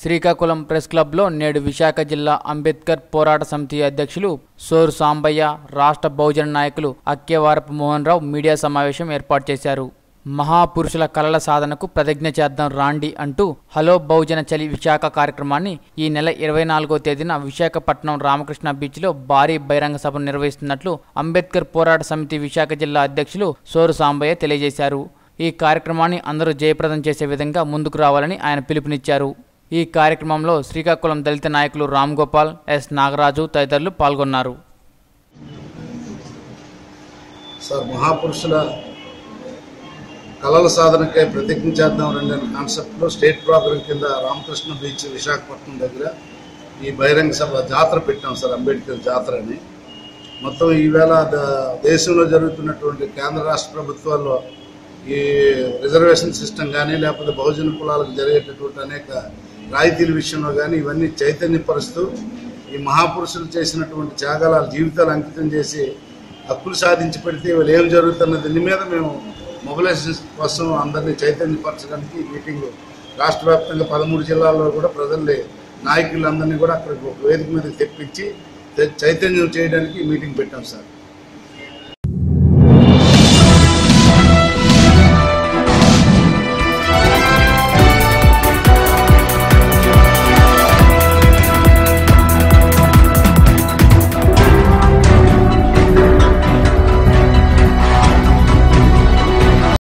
Srikakulam press క్లబ్లో నేడు విశాఖ జిల్లా అంబేద్కర్ పోరాట సమితి అధ్యక్షులు సోరు సాంబయ్య రాష్ట్ర బహుజన నాయకులు అక్కేవారపు మోహన్ రావు మీడియా సమావేశం ఏర్పాటు చేశారు మహాపురుషుల కళల సాధనకు ప్రతిజ్ఞ చేద్దాం రాండి అంటూ హలో బహుజన చలి విశాఖ కార్యక్రమాన్ని ఈ నెల ఇరవై నాలుగో తేదీన విశాఖపట్నం రామకృష్ణ బీచ్లో భారీ బహిరంగ సభ నిర్వహిస్తున్నట్లు అంబేద్కర్ పోరాట సమితి విశాఖ జిల్లా అధ్యక్షులు సోరు సాంబయ్య తెలియజేశారు ఈ కార్యక్రమాన్ని అందరూ జయప్రదం చేసే విధంగా ముందుకు రావాలని ఆయన పిలుపునిచ్చారు ఈ కార్యక్రమంలో శ్రీకాకుళం దళిత నాయకులు రామ్ గోపాల్ ఎస్ నాగరాజు తదితరులు పాల్గొన్నారు సార్ మహాపురుషుల కళల సాధనకై ప్రతిజ్ఞ చేద్దాం రెండు అనే కాన్సెప్ట్లో స్టేట్ ప్రోగ్రాం కింద రామకృష్ణ బీచ్ విశాఖపట్నం దగ్గర ఈ బహిరంగ సభ జాతర పెట్టాం సార్ అంబేద్కర్ జాతర అని మొత్తం ఈవేళ ద- దేశంలో జరుగుతున్నటువంటి కేంద్ర రాష్ట్ర ప్రభుత్వాల్లో ఈ రిజర్వేషన్ సిస్టమ్ కానీ లేకపోతే బహుజన కులాలకు జరిగేటటువంటి అనేక రాయితీల విషయంలో కానీ ఇవన్నీ చైతన్యపరుస్తూ ఈ మహాపురుషులు చేసినటువంటి త్యాగాల జీవితాలు అంకితం చేసి హక్కులు సాధించి పెడితే వీళ్ళు ఏం జరుగుతున్నది దీని మీద మేము మొబిలైజేషన్ కోసం అందరినీ చైతన్యపరచడానికి ఈ మీటింగ్ రాష్ట్ర వ్యాప్తంగా పదమూడు జిల్లాల్లో కూడా ప్రజల్ని నాయకులందరినీ కూడా అక్కడ ఒక వేదిక మీదకి తెప్పించి చైతన్యం చేయడానికి ఈ మీటింగ్ పెట్టాం సార్